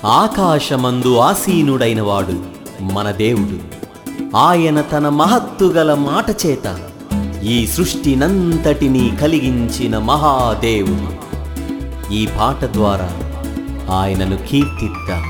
ఆకాశమందు ఆసీనుడైన వాడు మన దేవుడు ఆయన తన మహత్తుగల మాట చేత ఈ సృష్టినంతటినీ కలిగించిన మహాదేవుడు ఈ పాట ద్వారా ఆయనను కీర్తిద్దాం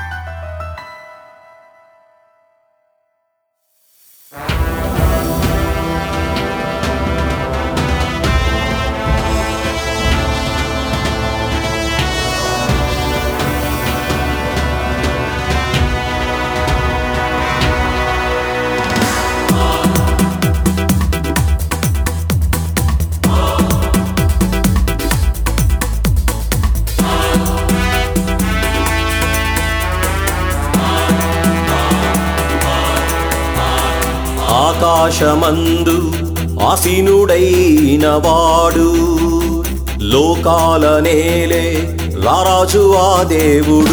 ఆకాశమందు ఆసీనుడైన వాడు లోకాల నేలే రారాజు ఆ దేవుడు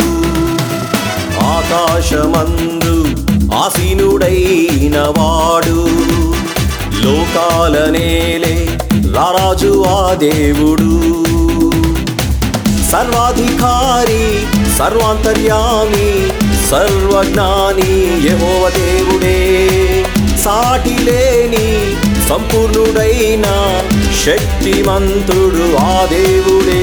ఆకాశమందు ఆసీనుడైన వాడు లోకాల నేలే రారాజు ఆ దేవుడు సర్వాధికారి సర్వాంతర్యామి సర్వజ్ఞాని యెహోవ దేవుడే సాటి లేని సంపూర్ణుడైన శక్తిమంతుడు ఆ దేవుడే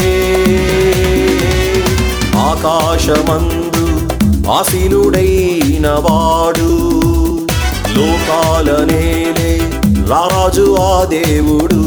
ఆకాశమందు ఆసీనుడైన వాడు లోకాల నేలే రారాజు ఆ దేవుడు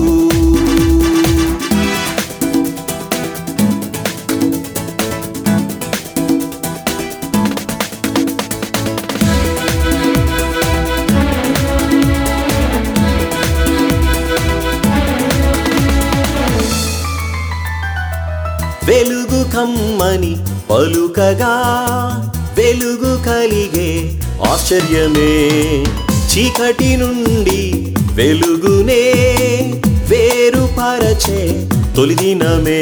వెలుగు కమ్మని పలుకగా వెలుగు కలిగే ఆశ్చర్యమే చీకటి నుండి వెలుగునే వేరుపరచే తొలిదినమే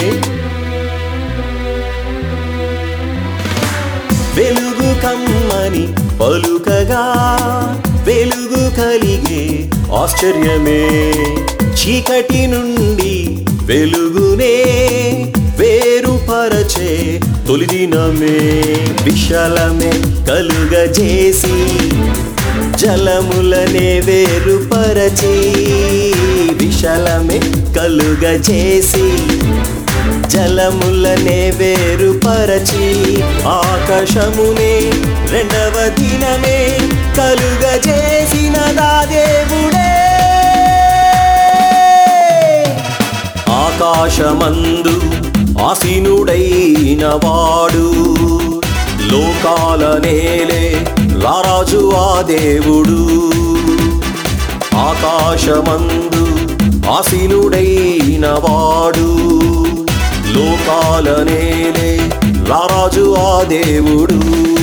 వెలుగు కమ్మని పలుకగా వెలుగు కలిగే ఆశ్చర్యమే చీకటి నుండి వెలుగునే వేరుపరచే తొలిదినమే విశాలమే కలుగజేసి జలములనే వేరుపరచి విశాలమే కలుగజేసి జలములనే వేరుపరచి ఆకాశమునే రెండవ దినమే కలుగజేసిన దా దేవుడే ఆకాశమందు ఆసీనుడైన వాడు లోకాల నేలే రారాజు ఆ దేవుడు ఆకాశమందు ఆసీనుడైన వాడు లోకాల నేలే రారాజు ఆ దేవుడు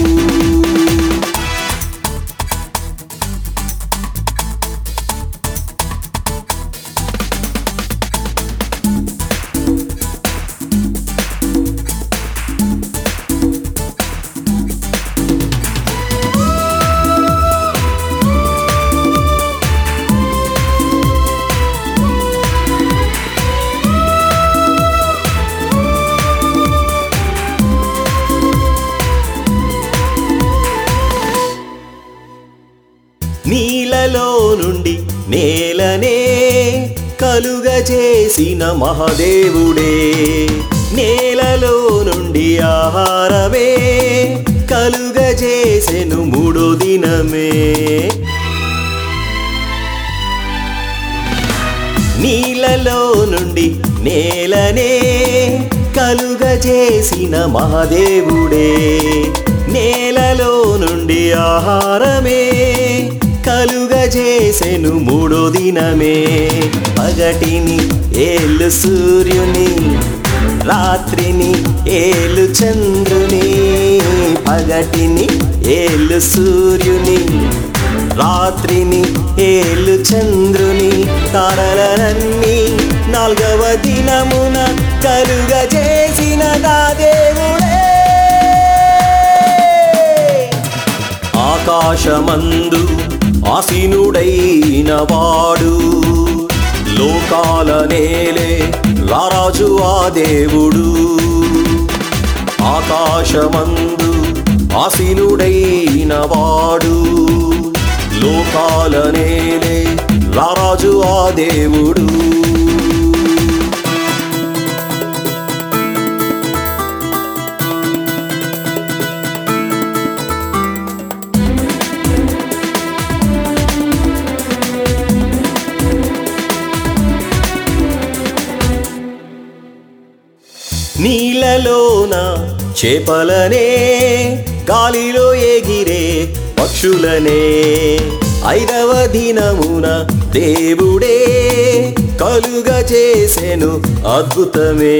నీలలో నుండి నేలనే కలుగజేసిన మహాదేవుడే నేలలో నుండి ఆహారమే కలుగజేసెను మూడో దినమే నీలలో నుండి నేలనే కలుగజేసిన మహాదేవుడే నేలలో నుండి ఆహారమే కలుగజేసెను మూడో దినమే పగటిని ఏళ్ళు సూర్యుని రాత్రిని ఏలు చంద్రుని పగటిని ఏలు సూర్యుని రాత్రిని ఏలు చంద్రుని తారలన్నీ నాల్గవ దినమున కలుగజేసిన నా దేవుడే ఆకాశమందు ఆసీనుడైన వాడు లోకాల నేలే రారాజు ఆ దేవుడు ఆకాశమందు ఆసీనుడైన వాడు లోకాల నేలే రారాజు ఆ దేవుడు నీళ్ళలోన చేపలనే గాలిలో ఎగిరే పక్షులనే ఐదవ దినమున దేవుడే కలుగ చేసెను అద్భుతమే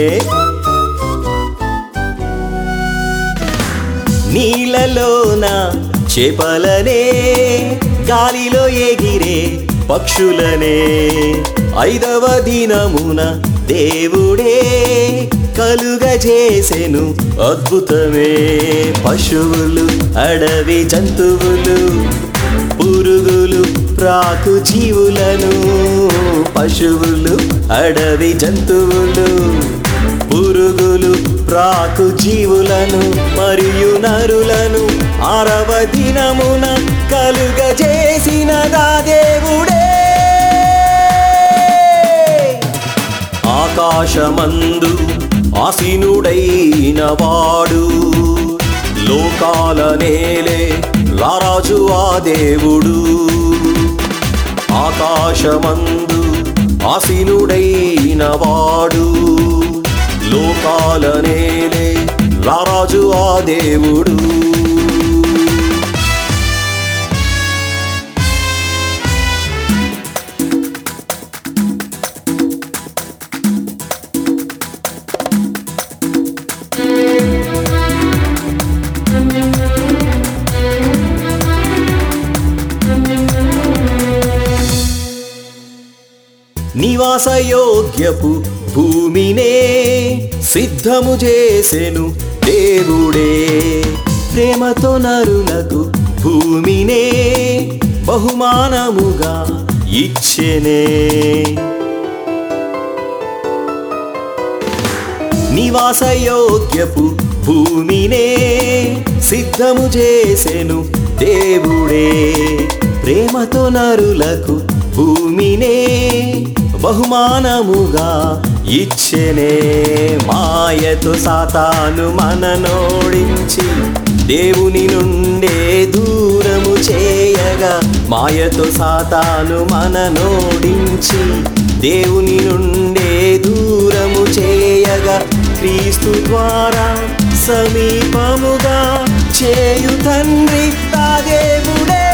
నీళ్ళలోన చేపలనే గాలిలో ఎగిరే పక్షులనే ఐదవ దినమున దేవుడే కలుగజేసెను అద్భుతమే పశువులు అడవి జంతువులు పురుగులు ప్రాకు జీవులను పశువులు అడవి జంతువులు పురుగులు ప్రాకు జీవులను మరియు నరులను ఆరవ దినమున కలుగజేసినదా దేవుడే ఆకాశమందు ఆసీనుడైన వాడు లోకాల నేలే రారాజు ఆ దేవుడు ఆకాశమందు ఆసీనుడైన వాడు లోకాల నేలే రారాజు ఆ దేవుడు నివాసయోగ్యపు భూమినే సిద్ధము చేసెను దేవుడే ప్రేమతో నరులకు భూమినే బహుమానముగా ఇచ్చెనే నివాసయోగ్యపు భూమినే సిద్ధము చేసెను దేవుడే ప్రేమతో నరులకు భూమినే బహుమానముగా ఇచ్చెనే మాయతో సాతాను మననోడించి దేవుని నుండే దూరము చేయగా మాయతో సాతాను మననోడించి దేవుని నుండే దూరము చేయగా క్రీస్తు ద్వారా సమీపముగా చేయు తండ్రి తా దేవుడే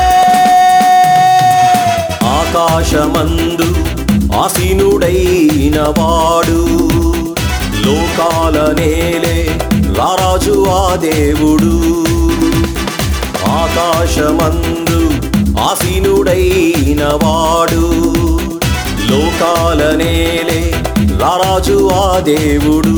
ఆకాశమందు ఆసీనుడైన వాడు లోకాల నేలే రారాజు ఆ దేవుడు ఆకాశమందు ఆసీనుడైన వాడు లోకాల నేలే రారాజు ఆ దేవుడు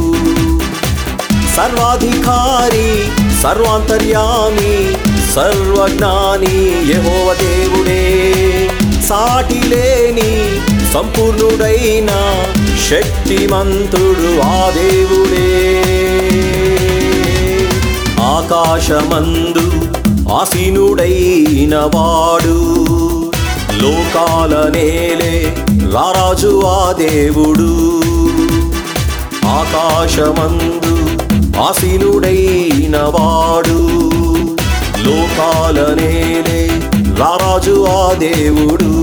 సర్వాధికారి సర్వాంతర్యామి సర్వజ్ఞాని యెహోవ దేవుడే సాటి లేని సంపూర్ణుడైన శక్తిమంతుడు ఆ దేవుడే ఆకాశమందు ఆసీనుడైన వాడు లోకాల నేలే రారాజు ఆ దేవుడు ఆకాశమందు ఆసీనుడైన వాడు లోకాల నేలే రారాజు ఆ దేవుడు